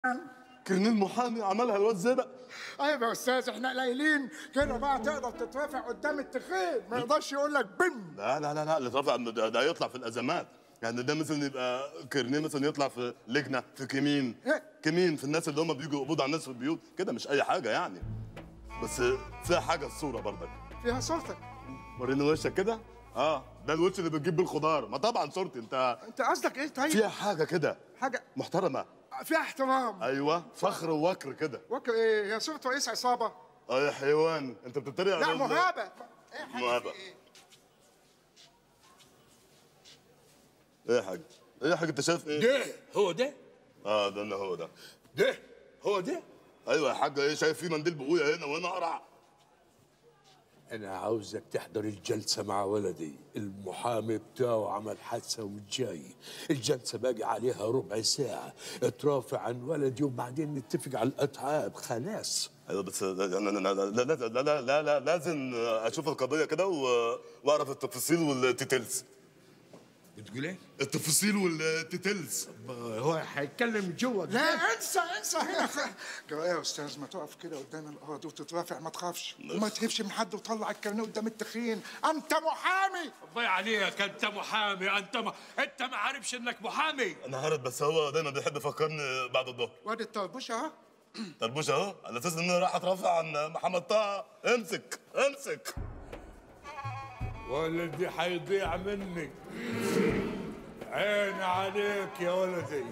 كرنيل محامي عملها الواد زينب ايوه يا استاذ احنا قليلين كده بقى تقدر تترافع قدام التخين ما يقدرش يقول لك بم لا لا لا لا اللي رفع ده, ده يطلع في الازمات يعني ده مثلا يبقى كرنيل مثلا يطلع في لجنه في كمين إيه؟ كمين في الناس اللي هم بيجوا يقبضوا على الناس في البيوت كده مش اي حاجه يعني بس فيها حاجه الصوره برضك فيها صورتك وريني وشك كده اه ده الوش اللي بتجيب بيه الخضار ما طبعا صورتي انت انت قصدك ايه طيب فيها حاجه كده حاجه محترمه فيها احترام ايوه فخر ووكر كده وكر ايه هي صورة رئيس عصابه اه يا حيوان انت بتتريق لا على ال- مهابه ايه حاجه مهابة. في ايه ايه يا حاج ايه يا حاج انت شايف ايه ده هو ده اه ده اللي هو ده ده هو ده ايوه يا حاج ايه شايف في منديل بقويا هنا وهنا قرع انا عاوزك تحضر الجلسة مع ولدي المحامي بتاعه عمل حادثة وجاي الجلسة باقي عليها ربع ساعة اترافع عن ولدي وبعدين نتفق على الأتعاب خلاص ايوه بس لا لا لا لا لا لا لا لا, لا, لا لازم اشوف القضيه كده و- واعرف التفاصيل والتيتيلز بتقول ايه؟ التفاصيل والتيتيلز هو هيتكلم جوا لا انسى انسى هنا جرى يا استاذ ما تقف كده قدام القاضي وتترافع ما تخافش وما تهبش من حد وطلع الكارنيه قدام التخين انت محامي الله عليك انت محامي انت ما انت ما عارفش انك محامي انا عارف بس هو دايما بيحب يفكرني بعد الظهر وادي الطربوش اهو طربوش اهو على اساس ان انا راح اترافع عن محمد طه امسك امسك ولدي حيضيع مني عيني عليك يا ولدي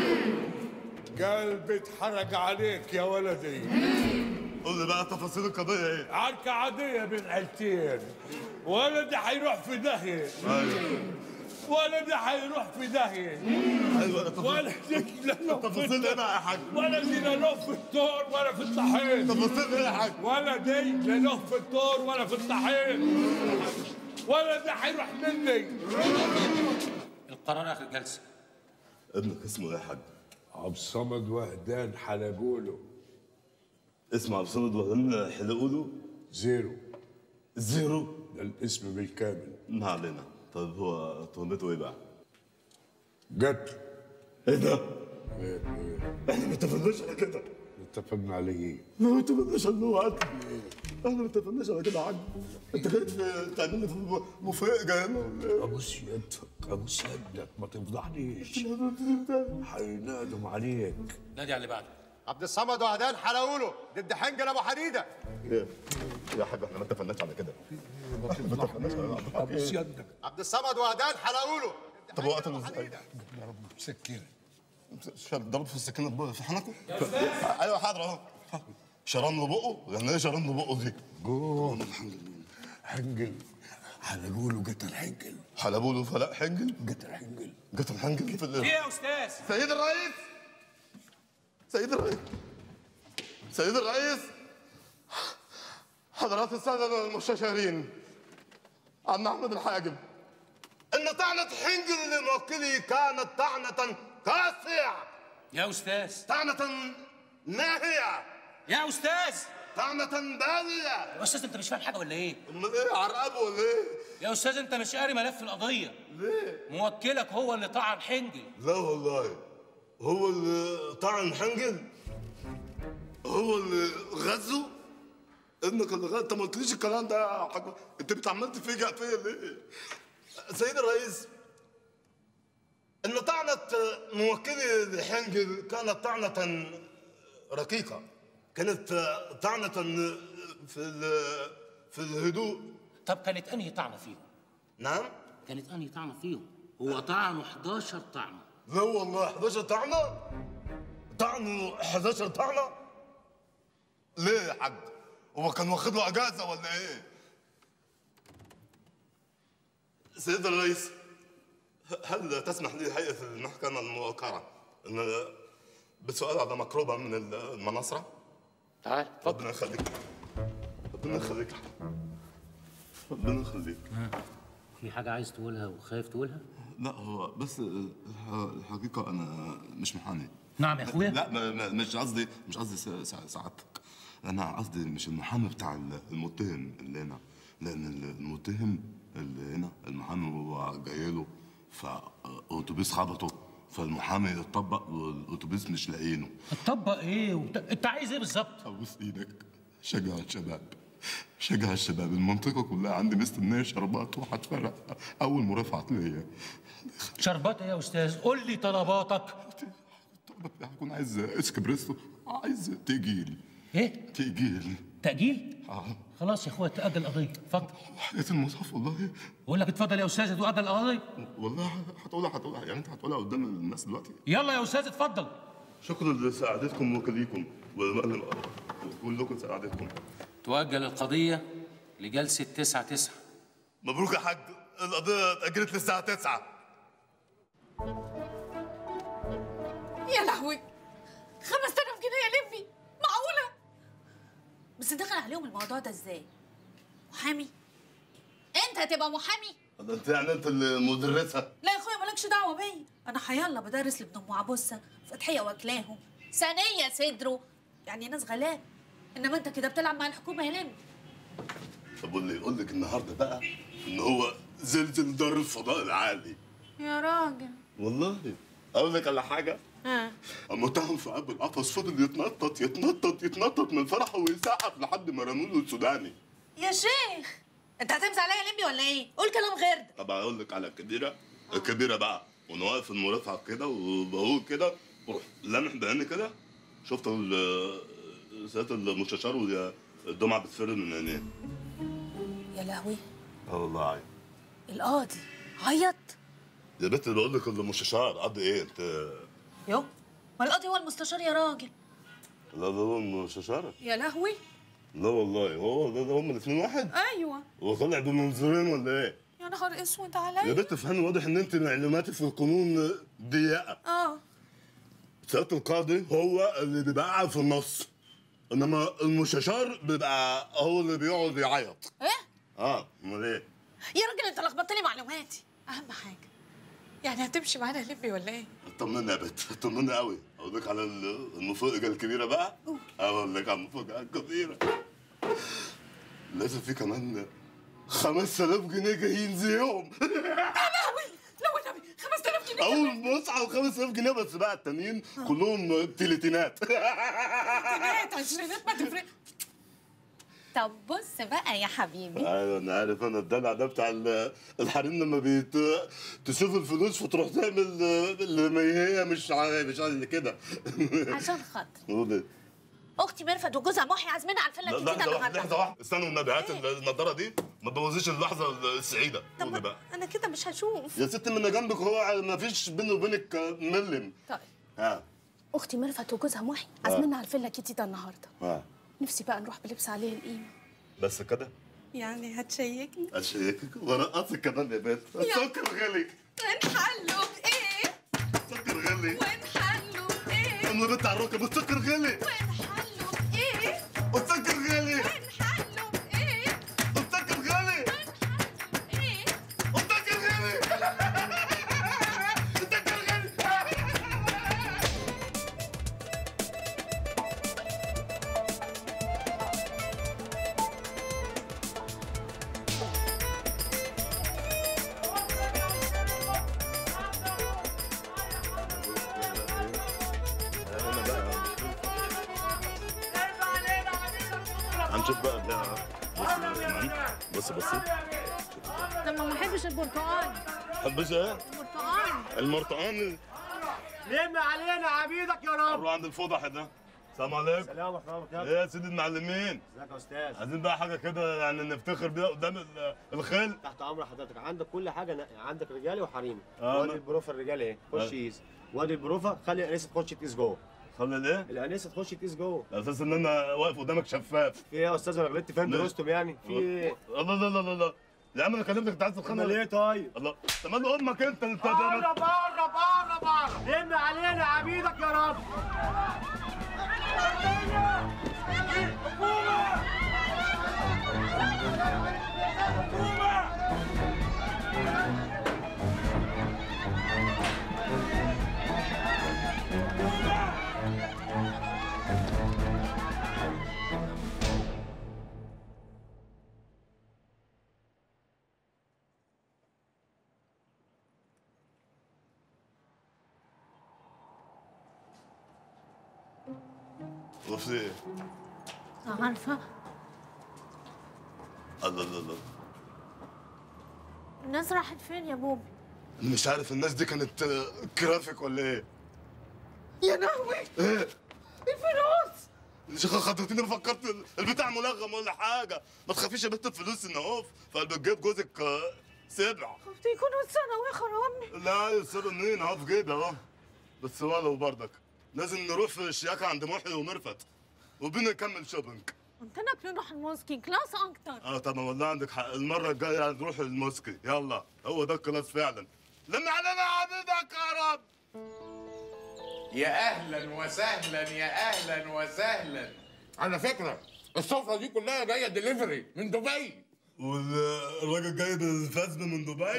قلبي اتحرق عليك يا ولدي قول لي بقى تفاصيل القضيه ايه عركة عادية بين عيلتين ولدي حيروح في داهية ايوه ولدي حيروح في داهية ايوه التفاصيل ولدي لا له في التفاصيل ايه بقى يا حاج ولدي لا له في الدور ولا في الطحين التفاصيل ايه يا حاج ولدي لا له في الدور ولا في الطحين ولدي حيروح مني القرار اخر جلسه ابنك اسمه ايه يا حاج عبد الصمد وهدان حلقوله اسمه عبد الصمد وهن حلقوله زيرو زيرو ده الاسم بالكامل ما علينا طيب هو تهمته ايه بقى قتل ايه ده إيه إيه احنا ما اتفقناش على كده اتفقنا عليه ما اتفقناش على هو قتل احنا ما اتفقناش على كده يا حاج انت جاي تعمل لي في مفاجاه هنا ولا ايه ابوس يدك ابوس يدك ما تفضحنيش حينادم عليك نادي على اللي بعده عبد الصمد وهدان حلقوله ضد حنجل ابو حديده ايه يا حاج احنا ما اتفقناش على كده ما تفضحنيش ابوس يدك عبد الصمد وهدان حلقوله طب هو قتله ازاي؟ سكينه شاب ضرب في السكينه في حنكه؟ ايوه حاضر اهو شرم له بقه؟ يعني ايه شرم له بقه دي؟ جوه حنجل حلقوله قتل حنجل حلبوا له فلاح حنجل قتل حنجل قتل حنجل في ايه ال- يا استاذ سيد الرئيس سيد الرئيس سيد الرئيس حضرات السادة المستشارين عم أحمد الحاجب إن طعنة حنجل لموكلي كانت طعنة قاسية يا استاذ طعنة ناهية يا استاذ طعنة بالية يا استاذ انت مش فاهم حاجه ولا ايه أمال إيه عرقبه ولا إيه؟ يا استاذ انت مش قاري ملف القضيه ليه؟ موكلك هو اللي طعن حنجل لا والله هو اللي طعن حنجل هو اللي غزه ابنك اللي غزه انت ما قلتليش الكلام ده يا حاج انت بتعمل تفاجئ فيا ليه؟ سيد الرئيس ان طعنة موكلي لحنجل كانت طعنة رقيقة كانت طعنة في ال- في الهدوء طب كانت انهي طعنه فيهم نعم؟ كانت انهي طعنه فيهم هو طعنه 11 طعنه لا والله 11 طعنة طعنوا 11 طعنة ليه يا حاج هو كان واخد له اجازة ولا ايه سيد الرئيس هل تسمح لي هيئة المحكمة الموقرة ان بسؤال على مقربة من المناصرة تعال ربنا يخليك ربنا يخليك ربنا يخليك في حاجه عايز تقولها وخايف تقولها لا هو بس الح- الحقيقة أنا مش محامي نعم يا اخويا لا ما- ما- مش قصدي مش قصدي سا- سا- سعادتك انا قصدي مش المحامي بتاع ال- المتهم اللي هنا لان ال- المتهم اللي هنا المحامي هو جاي له فاوتوبيس خبطه فالمحامي اتطبق والاتوبيس مش لاقيينه تطبق ايه وبت... انت عايز ايه بالظبط ابوس ايدك شجع الشباب شجع الشباب المنطقه كلها عندي مستنيه شربات وهتفرق اول مرافعه ليا شربات ايه يا استاذ قول لي طلباتك الطلبه بتاعي هكون عايز اسكبريسو عايز تيجيل ايه تيجيل تاجيل اه خلاص يا اخويا تاجل القضيه اتفضل حياة المصحف والله بقول لك اتفضل يا استاذ تؤجل القضيه والله هتقولها هتقولها يعني انت هتقولها قدام الناس دلوقتي يلا يا استاذ اتفضل شكرا لسعادتكم وكليكم والمعلم كلكم سعادتكم تؤجل القضية لجلسة تسعة تسعة مبروك يا حاج القضية اتأجلت للساعة 9 يا لهوي 5000 جنيه يا لمي معقولة بس دخل عليهم الموضوع ده ازاي محامي انت هتبقى محامي ده انت يعني انت المدرسة لا يا اخويا مالكش دعوه بيا انا حيالله بدرس لابن ام عبوسه فتحيه واكلاهم ثانيه صدره يعني ناس غلاب انما انت كده بتلعب مع الحكومه يا لمي طب واللي يقول لك النهارده بقى ان هو زلزل دار الفضاء العالي يا راجل والله اقول لك على حاجه ها المتهم في قلب القفص فضل يتنطط يتنطط يتنطط من فرحه ويسقف لحد ما رموا له السوداني يا شيخ انت هتمسح عليا يا لمي ولا ايه قول كلام غير ده طب اقول لك على الكبيره الكبيره بقى وانا واقف في المرافعه كده وبقول كده بروح لامح بعيني كده شفت ال- سياده المستشار والدمعه بتفر من عينيه يا لهوي اه والله عيب القاضي عيط يا بنت بقول لك المستشار قد ايه انت يو ما القاضي هو المستشار يا راجل لا ده هو المستشار يا لهوي لا والله هو ده, ده هم الاثنين واحد ايوه هو طالع بمنظورين ولا ايه يا نهار اسود يا عليا بنت فهمي واضح ان انت معلوماتك في القانون ضيقه اه سياده القاضي هو اللي بيبقى قاعد في النص انما المستشار بيبقى هو اللي بيقعد يعيط ايه اه امال ايه يا راجل انت لخبطت لي معلوماتي اهم حاجه يعني هتمشي معانا يا لمي ولا ايه طمنا يا بنت طمنا قوي اقول لك على ال- المفاجاه الكبيره بقى اقول لك على المفاجاه الكبيره لازم في كمان 5000 جنيه جايين زيهم لهوي لو النبي 5000 جنيه اول مصحى 5000 جنيه بس بقى التانيين كلهم تلاتينات عشرينات عشرينات ما تفرق طب بص بقى يا حبيبي ايوه انا عارف انا الدلع ده بتاع ال- الحريم لما بيت تشوف الفلوس فتروح تعمل اللي ما هي مش ع- مش عايز كده عشان خاطر قول إيه؟ اختي مرفت وجوزها محي عازمين على الفيلا لا، الجديده لحظه واحده النهارده لحظه واحده استنوا النبي هات النضاره دي ما تبوظيش اللحظه السعيده قولي طب بقى انا كده مش هشوف يا ست من جنبك هو ما فيش بينه وبينك ملم طيب ها اختي مرفت وجوزها محي عازميننا على الفيلا الجديده النهارده ها نفسي بقى نروح بلبس عليه القيمه بس كده يعني هتشيكني اشيكك ورقصك كمان يا بنت السكر غلي ونحلوا بايه السكر غلي ونحلوا بايه انا بنت على الركب السكر غلي ونحلوا بايه السكر غلي ونحلوا بايه السكر غلي ايه السكر غلي السكر غلي هنشوف بقى ده بص بص بص لما ما احبش البرتقال حبش ايه؟ البرتقال المرطقان لم علينا عبيدك يا رب روح عند الفضح ده السلام عليكم سلام ورحمه الله وبركاته ايه يا سيدي المعلمين ازيك يا استاذ عايزين بقى حاجه كده يعني نفتخر بيها قدام ال- الخل تحت امر حضرتك عندك كل حاجه نقي. عندك رجالي وحريمي آه، وادي أنا- البروفه الرجالي اهي آه. خش قيس وادي البروفه خلي الانسه تخش تقيس جوه خلي الايه؟ الانسه تخش تقيس جوه على اساس ان انا واقف قدامك شفاف في ايه يا استاذ انا غلطت فين لا. درستم يعني في ايه الله لا لا لا لا يا عم انا كلمتك انت عايز تتخانق امال ايه طيب الله طب ما امك انت انت بره بره بره بره لم علينا عبيدك يا رب وفي ايه؟ عارفة الله الله الله الناس راحت فين يا بوبي أنا مش عارف الناس دي كانت آه، جرافيك ولا ايه؟ يا لهوي ايه؟ الفلوس شيخة خطتيني فكرت البتاع ملغم ولا حاجة ما تخافيش يا بنت الفلوس النهوف فقلبك جايب جوزك آه، سبع خفت يكونوا اتسرقوا يا خرابني لا يصيروا منين اهو في جيبي اهو بس ولو برضك لازم نروح في الشياكة عند محي ومرفت وبينا نكمل شوبينج قلت لك نروح الموسكي كلاس اكتر اه طبعا والله عندك حق المرة الجاية نروح الموسكي يلا هو ده الكلاس فعلا لم علينا عبيدك يا رب يا اهلا وسهلا يا اهلا وسهلا على فكره السفره دي كلها جايه دليفري من دبي والراجل جايب الفزم من دبي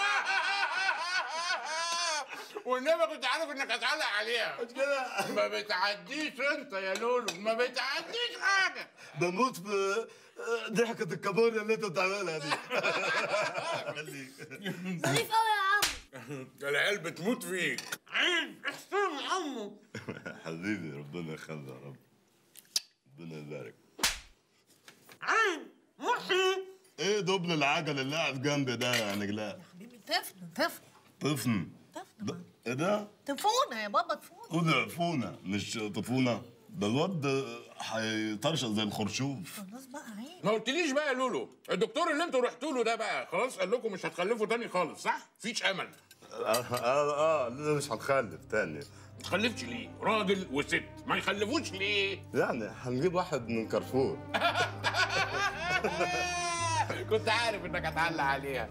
والنبي كنت عارف انك هتعلق عليها ما بتعديش انت يا لولو ما بتعديش حاجه بموت في ضحكة الكابوريا اللي انت بتعملها دي خليك ظريف قوي يا عم العيال بتموت فيك عين احسن عمو حبيبي ربنا يخلي يا رب ربنا يبارك عين محي ايه دبل العجل اللي قاعد جنبي ده يا نجلاء حبيبي طفل طفل طفن طفل ده- ايه ده؟ طفونة يا بابا طفونة قول عفونة مش طفونة ده الواد هيطرشق زي الخرشوف خلاص بقى عين ما قلتليش بقى يا لولو الدكتور اللي انتوا رحتوا له ده بقى خلاص قال لكم مش هتخلفوا تاني خالص صح؟ مفيش امل اه اه اه لا مش هنخلف تاني ما تخلفش ليه؟ راجل وست ما يخلفوش ليه؟ يعني هنجيب واحد من كارفور كنت عارف انك هتعلق عليها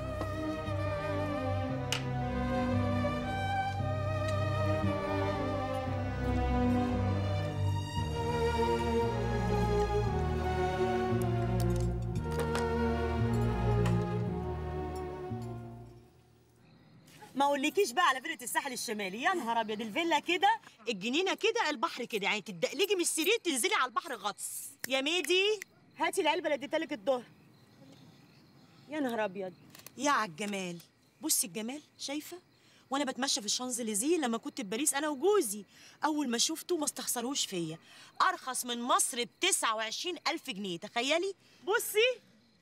ما اقولكيش بقى على فيلة الساحل الشمالي يا نهار ابيض الفيلا كده الجنينه كده البحر كده يعني تدقلجي من السرير تنزلي على البحر غطس يا ميدي هاتي العلبه اللي اديتها لك الظهر يا نهار ابيض يا عالجمال بصي الجمال شايفه وانا بتمشى في الشانزليزيه لما كنت في باريس انا وجوزي اول ما شفته ما استخسروش فيا ارخص من مصر ب 29 الف جنيه تخيلي بصي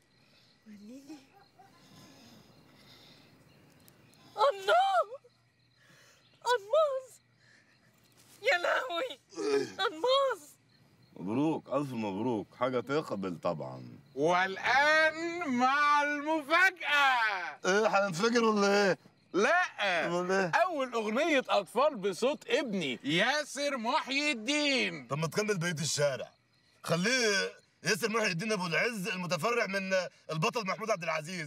الله الماس يا لهوي الماس مبروك الف مبروك حاجه تقبل طبعا والان مع المفاجاه ايه هننفجر ولا ايه؟ لا أمال إيه؟ اول اغنيه اطفال بصوت ابني ياسر محي الدين طب ما تكمل بقيه الشارع خليه ياسر محي الدين ابو العز المتفرع من البطل محمود عبد العزيز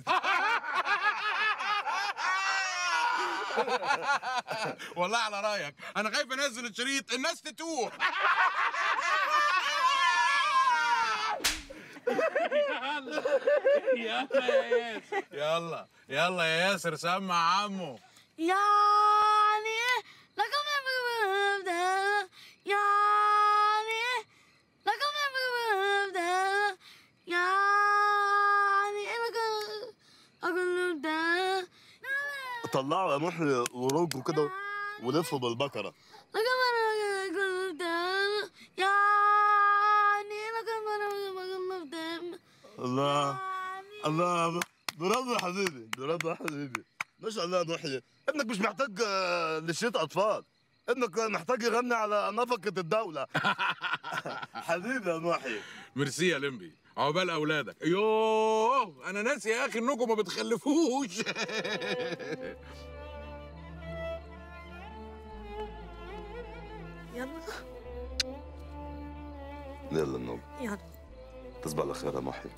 والله على رايك انا خايف انزل الشريط الناس تتوه يلا يا ياسر يلا يلا يا ياسر سمع عمو يعني لكم يبدأ يعني لكم يبدأ يعني لكم أقول يبدأ طلعوا يا محي وروجوا كده ولفوا بالبكره لكم أقول يبدأ يعني لكم أقول يبدأ الله الله برافو يا حبيبي برافو يا حبيبي ما شاء الله يا محي ابنك مش محتاج آه، لشيت اطفال ابنك محتاج يغني على نفقة الدولة حبيبي يا محي ميرسي يا لمبي عقبال اولادك يوه انا ناسي يا اخي انكم ما بتخلفوش يلا يلا النوم يلا تصبح على خير يا محي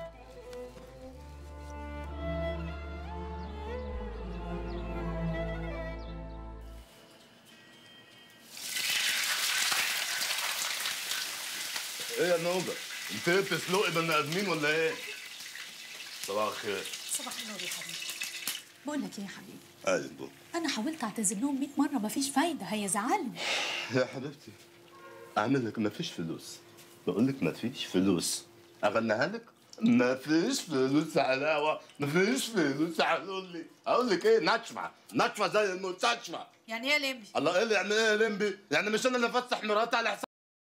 ايه يا نوبة؟ انت ايه بتسلقي بني ادمين ولا ايه؟ صباح الخير صباح النور يا حبيبي بقول لك ايه يا حبيبي اهلا بو انا حاولت اعتذر لهم 100 مره مفيش فايده هيزعلوا يا حبيبتي اعمل لك مفيش فلوس بقول لك مفيش فلوس اغنيها لك مفيش فلوس علاوه مفيش فلوس هقول لي اقول لك ايه نشفه نشفه زي المستشفى يعني ايه يا لمبي الله ايه اللي يعني ايه يا لمبي يعني مش انا اللي افسح مراتي على حساب